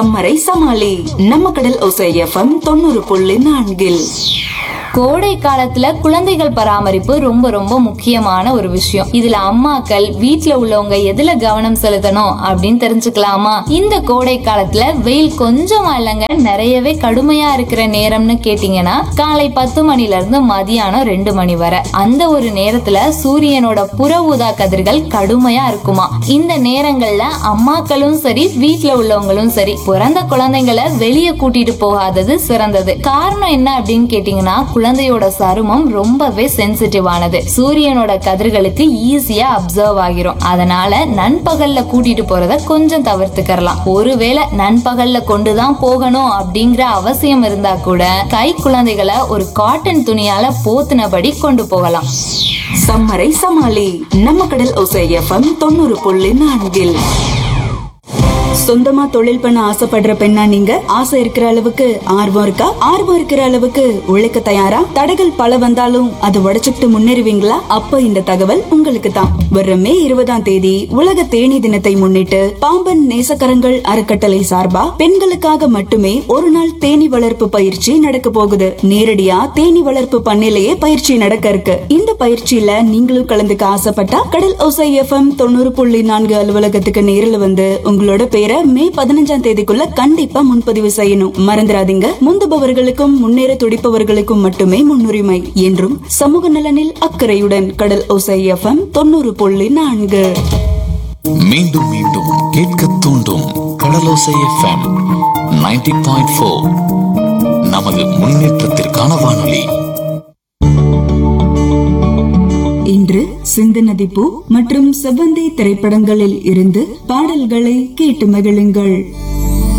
சம்மரை சமாளி நம்ம கடல் ஒசை எஃப்எம் தொண்ணூறு புள்ளி நான்கில் கோடை காலத்துல குழந்தைகள் பராமரிப்பு ரொம்ப ரொம்ப முக்கியமான ஒரு விஷயம் இதுல அம்மாக்கள் வீட்ல உள்ளவங்க எதுல கவனம் செலுத்தணும் அப்படின்னு தெரிஞ்சுக்கலாமா இந்த கோடை காலத்துல வெயில் கொஞ்சமா இல்லைங்க நிறையவே கடுமையா இருக்கிற நேரம்னு கேட்டீங்கன்னா காலை பத்து மணில இருந்து மதியானம் ரெண்டு மணி வரை அந்த ஒரு நேரத்துல சூரியனோட புற ஊதா கதிர்கள் கடுமையா இருக்குமா இந்த நேரங்கள்ல அம்மாக்களும் சரி வீட்ல உள்ளவங்களும் சரி பிறந்த குழந்தைங்களை வெளியே கூட்டிட்டு போகாதது சிறந்தது காரணம் என்ன அப்படின்னு கேட்டீங்கன்னா குழந்தையோட சருமம் ரொம்பவே சென்சிட்டிவ் ஆனது சூரியனோட கதிர்களுக்கு ஈஸியா அப்சர்வ் ஆகிரும் அதனால நண்பகல்ல கூட்டிட்டு போறத கொஞ்சம் தவிர்த்துக்கறலாம் ஒருவேளை நண்பகல்ல கொண்டுதான் போகணும் அப்படிங்கிற அவசியம் இருந்தா கூட கை குழந்தைகளை ஒரு காட்டன் துணியால போத்துனபடி கொண்டு போகலாம் சம்மரை சமாளி நம்ம கடல் ஒசை எஃப்எம் தொண்ணூறு புள்ளி நான்கில் சொந்தமா தொழில் பண்ண ஆசைப்படுற பெண்ணா நீங்க ஆசை இருக்கிற அளவுக்கு ஆர்வம் இருக்கா ஆர்வம் இருக்கிற அளவுக்கு உழைக்க தயாரா தடைகள் பல வந்தாலும் அதை உடைச்சுக்கிட்டு முன்னேறுவீங்களா அப்ப இந்த தகவல் உங்களுக்கு தான் வர்ற மே இருபதாம் தேதி உலக தேனி தினத்தை முன்னிட்டு பாம்பன் நேசக்கரங்கள் அறக்கட்டளை சார்பா பெண்களுக்காக மட்டுமே ஒரு நாள் தேனி வளர்ப்பு பயிற்சி நடக்க போகுது நேரடியா தேனி வளர்ப்பு பண்ணையிலேயே பயிற்சி நடக்க இருக்கு இந்த பயிற்சியில நீங்களும் கலந்துக்க ஆசைப்பட்டா கடல் ஓசை எஃப்எம் தொண்ணூறு புள்ளி நான்கு அலுவலகத்துக்கு நேரில் வந்து உங்களோட பேரை மே பதினஞ்சாம் தேதிக்குள்ள கண்டிப்பா முன்பதிவு செய்யணும் மறந்துடாதீங்க முந்துபவர்களுக்கும் முன்னேற துடிப்பவர்களுக்கும் மட்டுமே முன்னுரிமை என்றும் சமூக நலனில் அக்கறையுடன் கடல் ஓசை எஃப்எம் தொண்ணூறு புள்ளி நான்கு மீண்டும் மீண்டும் கேட்க தூண்டும் கடலோசை எஃப்எம் 90.4 பாயிண்ட் ஃபோர் நமது முன்னேற்றத்திற்கான வானொலி இன்று சிந்து நதிப்பூ மற்றும் செவ்வந்தி திரைப்படங்களில் இருந்து பாடல்களை கேட்டு மகிழுங்கள்